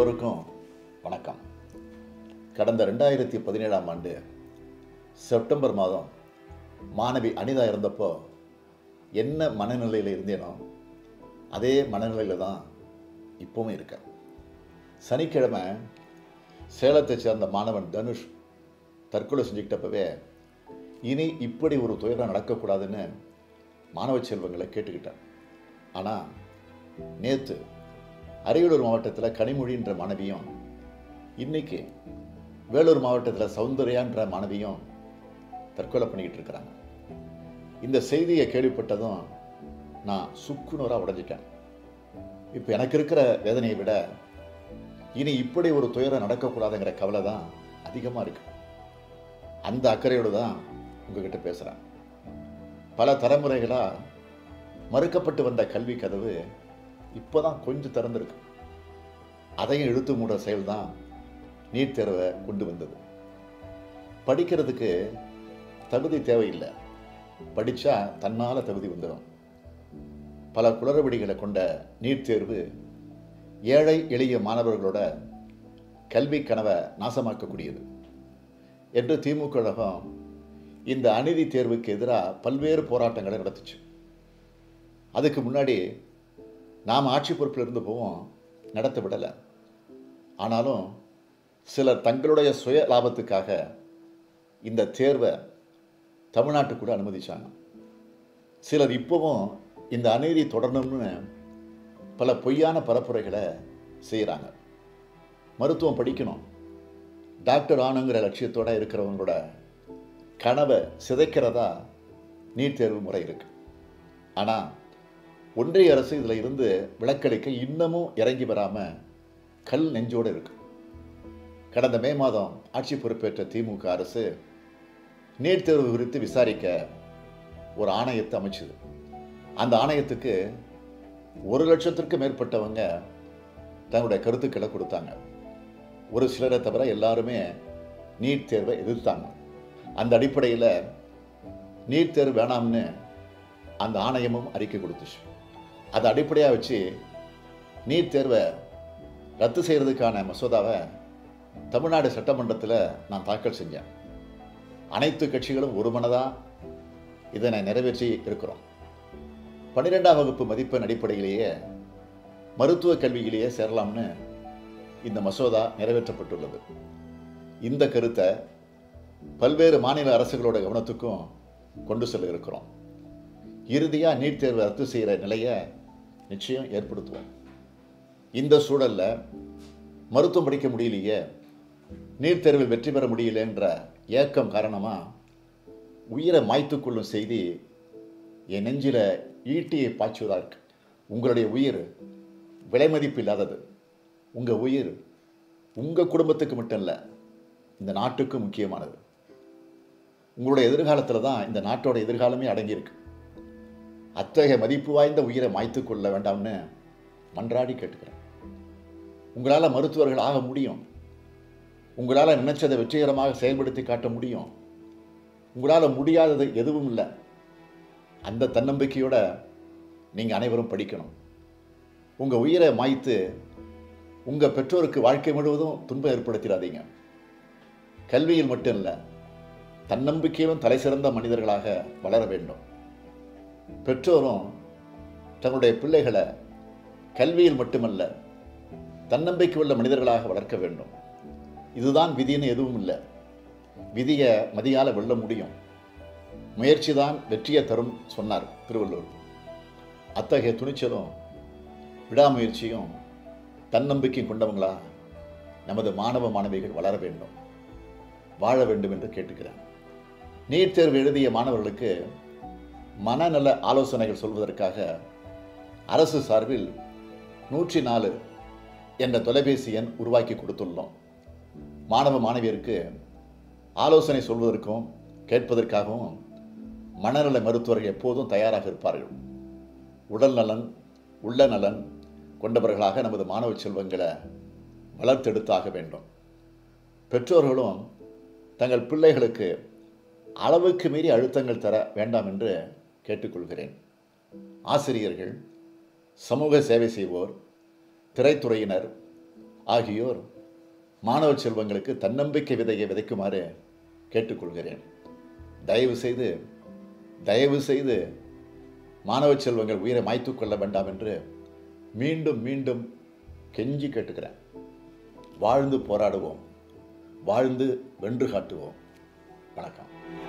எல்லோருக்கும் வணக்கம் கடந்த ரெண்டாயிரத்தி பதினேழாம் ஆண்டு செப்டம்பர் மாதம் மாணவி அனிதா இறந்தப்போ என்ன மனநிலையில் இருந்தேனோ அதே மனநிலையில் தான் இப்போவும் இருக்கேன் சனிக்கிழமை சேலத்தை சேர்ந்த மாணவன் தனுஷ் தற்கொலை செஞ்சுக்கிட்டப்பவே இனி இப்படி ஒரு துயரம் நடக்கக்கூடாதுன்னு மாணவ செல்வங்களை கேட்டுக்கிட்டேன் ஆனால் நேற்று அரியலூர் மாவட்டத்தில் கனிமொழின்ற மாணவியும் இன்னைக்கு வேலூர் மாவட்டத்தில் சௌந்தர்யான்ற மாணவியும் தற்கொலை பண்ணிக்கிட்டு இருக்கிறாங்க இந்த செய்தியை கேள்விப்பட்டதும் நான் சுக்குநூறாக உடைஞ்சிட்டேன் இப்போ எனக்கு இருக்கிற வேதனையை விட இனி இப்படி ஒரு துயரம் நடக்கக்கூடாதுங்கிற கவலை தான் அதிகமாக இருக்கு அந்த அக்கறையோடு தான் உங்ககிட்ட பேசுகிறேன் பல தலைமுறைகளாக மறுக்கப்பட்டு வந்த கல்வி கதவு இப்போ தான் கொஞ்சம் திறந்திருக்கு அதையும் இழுத்து மூடுற செயல் தான் நீட் தேர்வை கொண்டு வந்தது படிக்கிறதுக்கு தகுதி தேவையில்லை படித்தா தன்னால் தகுதி வந்துடும் பல குளறுபடிகளை கொண்ட நீட் தேர்வு ஏழை எளிய மாணவர்களோட கல்வி கனவை நாசமாக்கக்கூடியது என்று திமுக கழகம் இந்த அநீதி தேர்வுக்கு எதிராக பல்வேறு போராட்டங்களை நடத்துச்சு அதுக்கு முன்னாடி நாம் ஆட்சி பொறுப்பில் இருந்து போவோம் நடத்த விடலை ஆனாலும் சிலர் தங்களுடைய சுய லாபத்துக்காக இந்த தேர்வை தமிழ்நாட்டுக்குள்ள அனுமதிச்சாங்க சிலர் இப்போவும் இந்த அநீதி தொடரணும்னு பல பொய்யான பரப்புரைகளை செய்கிறாங்க மருத்துவம் படிக்கணும் டாக்டர் ஆணுங்கிற லட்சியத்தோடு இருக்கிறவங்களோட கனவை சிதைக்கிறதா நீட் தேர்வு முறை இருக்கு ஆனால் ஒன்றிய அரசு இதில் இருந்து விளக்களிக்க இன்னமும் இறங்கி வராமல் கல் நெஞ்சோடு இருக்கு கடந்த மே மாதம் ஆட்சி பொறுப்பேற்ற திமுக அரசு நீட் தேர்வு குறித்து விசாரிக்க ஒரு ஆணையத்தை அமைச்சுது அந்த ஆணையத்துக்கு ஒரு லட்சத்திற்கு மேற்பட்டவங்க தங்களுடைய கருத்துக்களை கொடுத்தாங்க ஒரு சிலரை தவிர எல்லாருமே நீட் தேர்வை எதிர்த்தாங்க அந்த அடிப்படையில் நீட் தேர்வு வேணாம்னு அந்த ஆணையமும் அறிக்கை கொடுத்துச்சு அதை அடிப்படையாக வச்சு நீட் தேர்வை ரத்து செய்கிறதுக்கான மசோதாவை தமிழ்நாடு சட்டமன்றத்தில் நான் தாக்கல் செஞ்சேன் அனைத்து கட்சிகளும் ஒரு மனதாக இதனை நிறைவேற்றி இருக்கிறோம் பன்னிரெண்டாம் வகுப்பு மதிப்பெண் அடிப்படையிலேயே மருத்துவ கல்வியிலேயே சேரலாம்னு இந்த மசோதா நிறைவேற்றப்பட்டுள்ளது இந்த கருத்தை பல்வேறு மாநில அரசுகளோட கவனத்துக்கும் கொண்டு செல்ல இருக்கிறோம் இறுதியாக நீட் தேர்வை ரத்து செய்கிற நிலையை நிச்சயம் ஏற்படுத்துவோம் இந்த சூழலில் மருத்துவம் படிக்க முடியலையே நீட் தேர்வில் வெற்றி பெற முடியலன்ற ஏக்கம் காரணமாக உயிரை மாய்த்து கொள்ளும் செய்தி என் நெஞ்சில் ஈட்டியை பாய்ச்சுவதாக இருக்கு உங்களுடைய உயிர் விலை மதிப்பு இல்லாதது உங்கள் உயிர் உங்கள் குடும்பத்துக்கு மட்டும் இல்லை இந்த நாட்டுக்கு முக்கியமானது உங்களுடைய எதிர்காலத்தில் தான் இந்த நாட்டோட எதிர்காலமே அடங்கியிருக்கு அத்தகைய மதிப்பு வாய்ந்த உயிரை மாய்த்து கொள்ள வேண்டாம்னு மன்றாடி கேட்டுக்கிறேன் உங்களால் மருத்துவர்கள் ஆக முடியும் உங்களால் நினைச்சதை வெற்றிகரமாக செயல்படுத்தி காட்ட முடியும் உங்களால் முடியாதது எதுவும் இல்லை அந்த தன்னம்பிக்கையோட நீங்கள் அனைவரும் படிக்கணும் உங்கள் உயிரை மாய்த்து உங்கள் பெற்றோருக்கு வாழ்க்கை முழுவதும் துன்பம் ஏற்படுத்திடாதீங்க கல்வியில் மட்டும் இல்லை தன்னம்பிக்கையிலும் தலை சிறந்த மனிதர்களாக வளர வேண்டும் பெற்றோரும் தங்களுடைய பிள்ளைகளை கல்வியில் மட்டுமல்ல தன்னம்பிக்கை உள்ள மனிதர்களாக வளர்க்க வேண்டும் இதுதான் விதின்னு எதுவும் இல்லை விதியை மதியால் வெல்ல முடியும் முயற்சி தான் வெற்றியை தரும் சொன்னார் திருவள்ளுவர் அத்தகைய துணிச்சலும் விடாமுயற்சியும் தன்னம்பிக்கையும் கொண்டவங்களா நமது மாணவ மாணவிகள் வளர வேண்டும் வாழ வேண்டும் என்று கேட்டுக்கிறேன் நீட் தேர்வு எழுதிய மாணவர்களுக்கு மனநல ஆலோசனைகள் சொல்வதற்காக அரசு சார்பில் நூற்றி நாலு என்ற தொலைபேசி எண் உருவாக்கி கொடுத்துள்ளோம் மாணவ மாணவியருக்கு ஆலோசனை சொல்வதற்கும் கேட்பதற்காகவும் மனநல மருத்துவர்கள் எப்போதும் தயாராக இருப்பார்கள் உடல் நலன் உள்ள நலன் கொண்டவர்களாக நமது மாணவ செல்வங்களை வளர்த்தெடுத்தாக வேண்டும் பெற்றோர்களும் தங்கள் பிள்ளைகளுக்கு அளவுக்கு மீறி அழுத்தங்கள் தர வேண்டாம் என்று கேட்டுக்கொள்கிறேன் ஆசிரியர்கள் சமூக சேவை செய்வோர் திரைத்துறையினர் ஆகியோர் மாணவ செல்வங்களுக்கு தன்னம்பிக்கை விதையை விதைக்குமாறு கேட்டுக்கொள்கிறேன் தயவு செய்து தயவு செய்து மாணவ செல்வங்கள் உயிரை மாய்த்து கொள்ள வேண்டாம் என்று மீண்டும் மீண்டும் கெஞ்சி கேட்டுக்கிறேன் வாழ்ந்து போராடுவோம் வாழ்ந்து வென்று காட்டுவோம் வணக்கம்